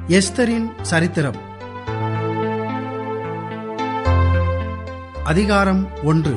எஸ்தரின் சரித்திரம் அதிகாரம் ஒன்று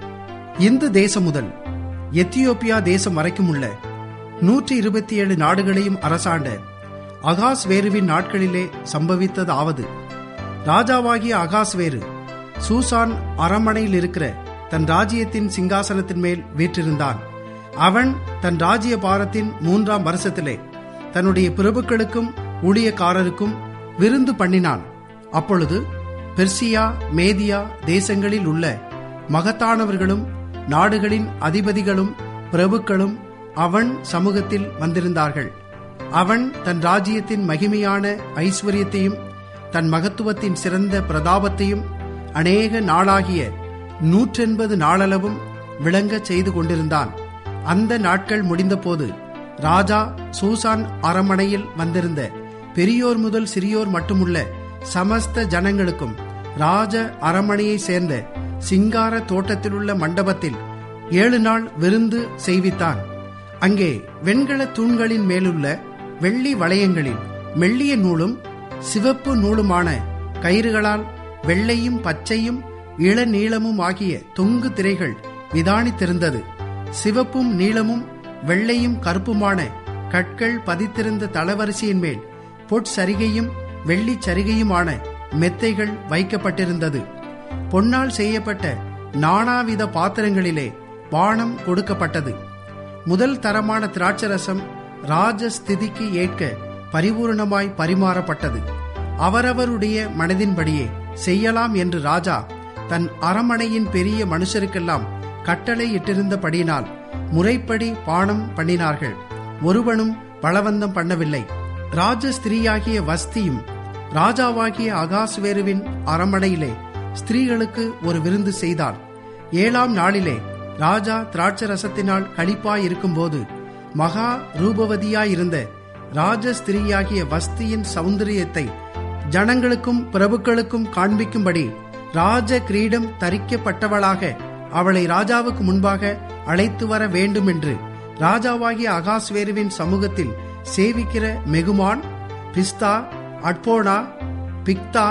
இந்து தேசம் முதல் எத்தியோப்பியா தேசம் வரைக்கும் உள்ள நூற்றி இருபத்தி ஏழு நாடுகளையும் அரசாண்ட அகாஸ் வேருவின் நாட்களிலே சம்பவித்ததாவது ராஜாவாகிய அகாஸ் வேறு சூசான் அரண்மனையில் இருக்கிற தன் ராஜ்யத்தின் சிங்காசனத்தின் மேல் வீற்றிருந்தான் அவன் தன் ராஜ்ய பாரத்தின் மூன்றாம் வருஷத்திலே தன்னுடைய பிரபுக்களுக்கும் ஊழியக்காரருக்கும் விருந்து பண்ணினான் அப்பொழுது பெர்சியா மேதியா தேசங்களில் உள்ள மகத்தானவர்களும் நாடுகளின் அதிபதிகளும் பிரபுக்களும் அவன் சமூகத்தில் வந்திருந்தார்கள் அவன் தன் ராஜ்யத்தின் மகிமையான ஐஸ்வர்யத்தையும் தன் மகத்துவத்தின் சிறந்த பிரதாபத்தையும் அநேக நாளாகிய நூற்றெண்பது நாளளவும் விளங்கச் செய்து கொண்டிருந்தான் அந்த நாட்கள் முடிந்தபோது ராஜா சூசான் அரண்மனையில் வந்திருந்த பெரியோர் முதல் சிறியோர் மட்டுமுள்ள சமஸ்த ஜனங்களுக்கும் ராஜ அரண்மனையை சேர்ந்த சிங்கார தோட்டத்திலுள்ள மண்டபத்தில் ஏழு நாள் விருந்து செய்வித்தான் அங்கே வெண்கல தூண்களின் மேலுள்ள வெள்ளி வளையங்களில் மெல்லிய நூலும் சிவப்பு நூலுமான கயிறுகளால் வெள்ளையும் பச்சையும் இளநீளமும் ஆகிய தொங்கு திரைகள் விதானித்திருந்தது சிவப்பும் நீளமும் வெள்ளையும் கருப்புமான கற்கள் பதித்திருந்த தளவரிசையின் மேல் பொற்சரிகையும் வெள்ளி சரிகையுமான மெத்தைகள் வைக்கப்பட்டிருந்தது பொன்னால் செய்யப்பட்ட நானாவித பாத்திரங்களிலே பானம் கொடுக்கப்பட்டது முதல் தரமான திராட்சரசம் ராஜஸ்திதிக்கு ஏற்க பரிபூர்ணமாய் பரிமாறப்பட்டது அவரவருடைய மனதின்படியே செய்யலாம் என்று ராஜா தன் அரமனையின் பெரிய மனுஷருக்கெல்லாம் கட்டளை இட்டிருந்தபடியினால் முறைப்படி பானம் பண்ணினார்கள் ஒருவனும் பலவந்தம் பண்ணவில்லை ராஜஸ்திரீயாகிய வஸ்தியும் ராஜாவாகிய அகாஸ்வேருவின் அரமனையிலே ஸ்திரீகளுக்கு ஒரு விருந்து செய்தார் ஏழாம் நாளிலே ராஜா திராட்சரசத்தினால் களிப்பாயிருக்கும்போது மகா ரூபவதியாயிருந்த ராஜஸ்திரீயாகிய வஸ்தியின் சௌந்தரியத்தை ஜனங்களுக்கும் பிரபுக்களுக்கும் காண்பிக்கும்படி ராஜ கிரீடம் தரிக்கப்பட்டவளாக அவளை ராஜாவுக்கு முன்பாக அழைத்து வர வேண்டும் என்று ராஜாவாகிய அகாஸ்வேருவின் சமூகத்தில் சேவிக்கிற மெகுமான் பிஸ்தா அட்போனா பிக்தா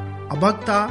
அபக்தா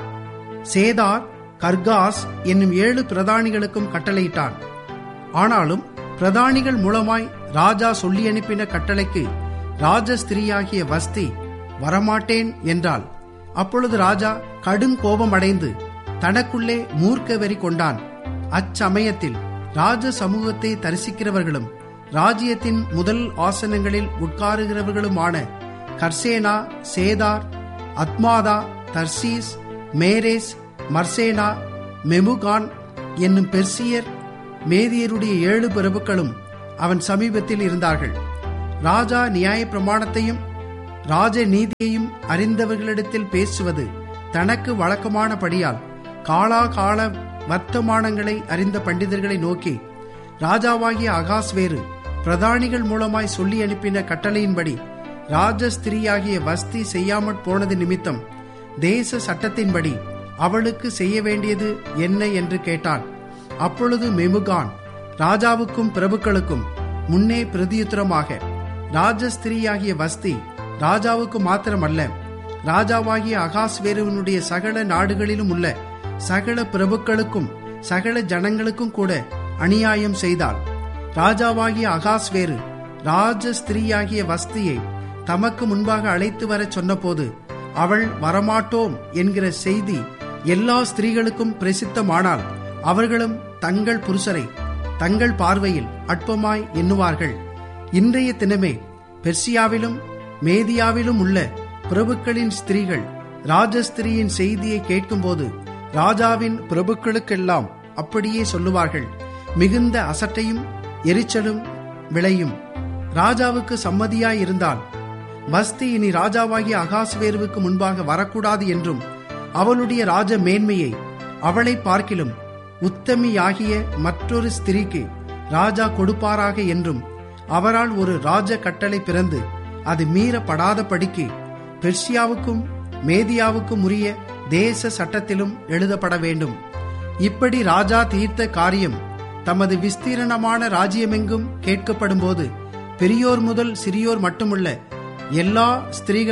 சேதார் கர்காஸ் என்னும் ஏழு பிரதானிகளுக்கும் கட்டளையிட்டான் ஆனாலும் பிரதானிகள் மூலமாய் ராஜா சொல்லி அனுப்பின கட்டளைக்கு ராஜஸ்திரீயாகிய வஸ்தி வரமாட்டேன் என்றாள் அப்பொழுது ராஜா கடும் கோபம் அடைந்து தனக்குள்ளே மூர்க்க வெறி கொண்டான் அச்சமயத்தில் ராஜ சமூகத்தை தரிசிக்கிறவர்களும் ராஜ்யத்தின் முதல் ஆசனங்களில் உட்காருகிறவர்களுமான Carshena Shethar Admatha Tarshish Meres Marsena Memucan என்னும் பெர்சியர் மேதியருடைய ஏழு பிரபுக்களும் அவன் சமீபத்தில் இருந்தார்கள் ராஜா நியாய பிரமாணத்தையும் ராஜ நீதியையும் அறிந்தவர்களிடத்தில் பேசுவது தனக்கு வழக்கமானபடியால் காலா கால வர்த்தமானங்களை அறிந்த பண்டிதர்களை நோக்கி ராஜாவாகிய அகாஸ் வேறு பிரதானிகள் மூலமாய் சொல்லி அனுப்பின கட்டளையின்படி ராஜஸ்திரியாகிய வஸ்தி செய்யாமற் போனது நிமித்தம் தேச சட்டத்தின்படி அவளுக்கு செய்ய வேண்டியது என்ன என்று கேட்டான் அப்பொழுது மெமுகான் ராஜாவுக்கும் பிரபுக்களுக்கும் முன்னே பிரதியுத்தரமாக ராஜஸ்திரியாகிய வஸ்தி ராஜாவுக்கு மாத்திரமல்ல ராஜாவாகிய அகாஸ்வேருவனுடைய சகல நாடுகளிலும் உள்ள சகல பிரபுக்களுக்கும் சகல ஜனங்களுக்கும் கூட அநியாயம் செய்தாள் ராஜாவாகிய அகாஸ்வேரு ராஜஸ்திரியாகிய வஸ்தியை தமக்கு முன்பாக அழைத்து வரச் சொன்னபோது அவள் வரமாட்டோம் என்கிற செய்தி எல்லா ஸ்திரீகளுக்கும் பிரசித்தமானால் அவர்களும் தங்கள் புருஷரை தங்கள் பார்வையில் அற்பமாய் எண்ணுவார்கள் இன்றைய தினமே பெர்சியாவிலும் மேதியாவிலும் உள்ள பிரபுக்களின் ஸ்திரீகள் ராஜஸ்திரியின் செய்தியை கேட்கும்போது ராஜாவின் பிரபுக்களுக்கெல்லாம் அப்படியே சொல்லுவார்கள் மிகுந்த அசட்டையும் எரிச்சலும் விளையும் ராஜாவுக்கு சம்மதியாயிருந்தால் வஸ்தி இனி ராஜாவாகிய அகாஸ்வேருவுக்கு முன்பாக வரக்கூடாது என்றும் அவளுடைய ராஜ மேன்மையை அவளை பார்க்கிலும் உத்தமியாகிய மற்றொரு ஸ்திரீக்கு ராஜா கொடுப்பாராக என்றும் அவரால் ஒரு ராஜ கட்டளை பிறந்து அது மீறப்படாதபடிக்கு பெர்சியாவுக்கும் மேதியாவுக்கும் உரிய தேச சட்டத்திலும் எழுதப்பட வேண்டும் இப்படி ராஜா தீர்த்த காரியம் தமது விஸ்தீரணமான ராஜ்யமெங்கும் கேட்கப்படும்போது பெரியோர் முதல் சிறியோர் மட்டுமல்ல எல்லா ஸ்திரீகளும்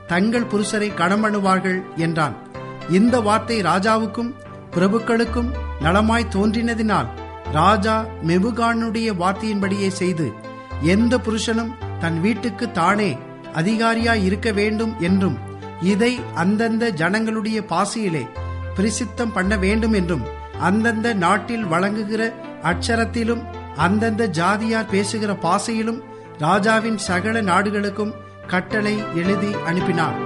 தங்கள் புருஷரை கணமணுவார்கள் என்றான் இந்த வார்த்தை ராஜாவுக்கும் பிரபுக்களுக்கும் நலமாய் தோன்றினதினால் ராஜா மெபுகானுடைய வார்த்தையின்படியே செய்து எந்த புருஷனும் தன் வீட்டுக்கு தானே அதிகாரியாய் இருக்க வேண்டும் என்றும் இதை அந்தந்த ஜனங்களுடைய பாசையிலே பிரசித்தம் பண்ண வேண்டும் என்றும் அந்தந்த நாட்டில் வழங்குகிற அட்சரத்திலும் அந்தந்த ஜாதியார் பேசுகிற பாசையிலும் ராஜாவின் சகல நாடுகளுக்கும் கட்டளை எழுதி அனுப்பினார்